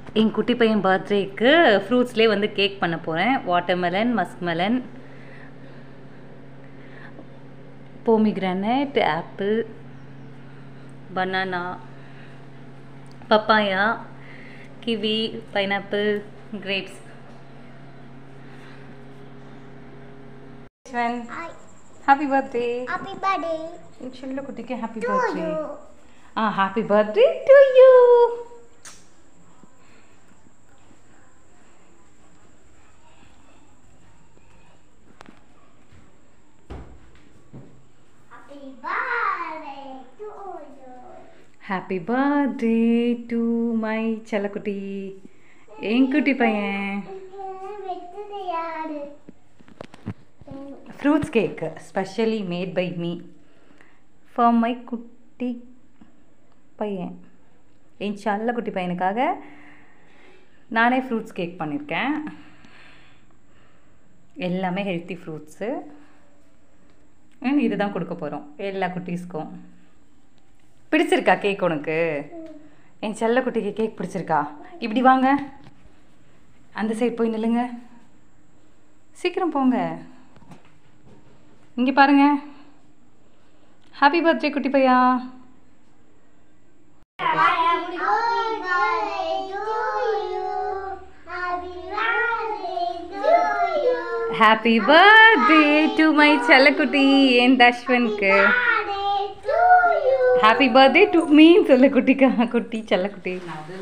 என் குட்டி பையன் பர்த்டேக்கு ஃப்ரூட்ஸ்லேயே வந்து கேக் பண்ண போகிறேன் watermelon muskmelon pomegranate apple banana papaya kiwi pineapple grapes happy birthday Happy birthday என் செல்ல குட்டிக்கு ஹாப்பி to பர்த்டே you. ஆ happy birthday to you Happy birthday to you. Happy birthday to my செல்லக்குட்டி என் குட்டி பையன் வெச்சது யாரு fruits cake specially made by me for my குட்டி பையன் என் செல்ல குட்டி பையனுக்காக நானே ஃப்ரூட்ஸ் கேக் பண்ணியிருக்கேன் எல்லாமே ஹெல்த்தி ஃப்ரூட்ஸு இதுதான் கொடுக்க போகிறோம் எல்லா குட்டீஸ்க்கும் பிடிச்சிருக்கா கேக் உனக்கு என் செல்ல குட்டிக்கு கேக் பிடிச்சிருக்கா இப்படி வாங்க அந்த சைடு போய் நில்லுங்க சீக்கிரம் போங்க இங்கே பாருங்க ஹாப்பி பர்த்டே குட்டி பையா Happy birthday to you. Happy birthday to you. Happy birthday to my செல்லக்குட்டி என் தஷ்வனுக்கு Birthday to you. Happy birthday to me சொல்ல குட்டிக்கா குட்டி செல்லக்குட்டி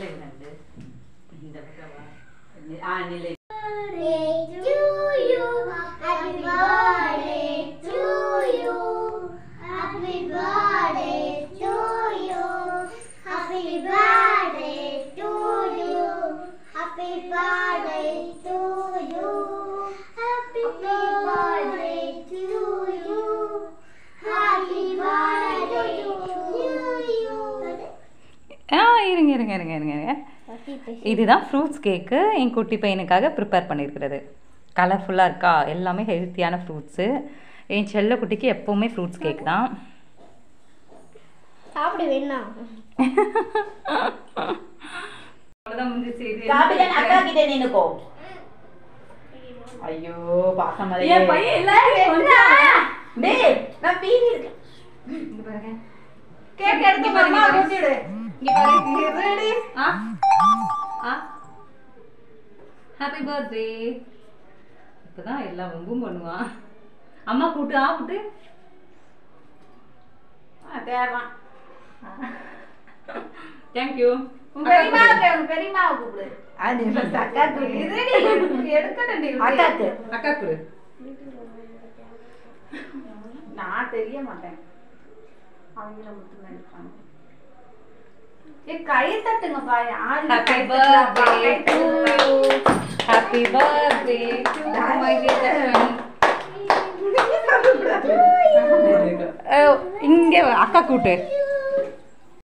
Birthday to you. Happy birthday to you. Happy birthday to you. Happy birthday to you. Happy birthday to you. Happy birthday to you. Happy birthday to you. ஆ இருங்க இருங்க இருங்க இருங்க இருங்க இதுதான் ஃப்ரூட்ஸ் கேக்கு என் குட்டி பையனுக்காக ப்ரிப்பேர் பண்ணியிருக்கிறது கலர்ஃபுல்லாக இருக்கா எல்லாமே ஹெல்த்தியான ஃப்ரூட்ஸு என் செல்ல குட்டிக்கு எப்போவுமே ஃப்ரூட்ஸ் கேக் தான் சாப்பிட வேணாம் காபிதான் அக்கா கிட்ட நின்னுக்கோ ஐயோ பாசம் என் பையன் எல்லாத்தையும் கொஞ்சம் டேய் நான் பீதி இருக்கேன் கேக் எடுத்து மாமா ஊட்டிடு ஹாப்பி பர்த்டே இப்போதான் எல்லாம் ரொம்பவும் பண்ணுவான் அம்மா கூட்டு ஆ கூட்டு தேவான் தேங்க்யூ உங்க பெரியம்மாவுக்கு உங்க பெரியம்மாவை கூப்பிடு அது first அக்கா கூப்பிடு எடுக்கணும் அக்காக்கு அக்கா கொடு நான் தெரிய மாட்டேன் அவங்கள மட்டும் எடுப்பாங்க ஏ கை தட்டுங்கப்பா யாரு happy birthday to you happy birthday to my இங்க அக்கா கூட்டு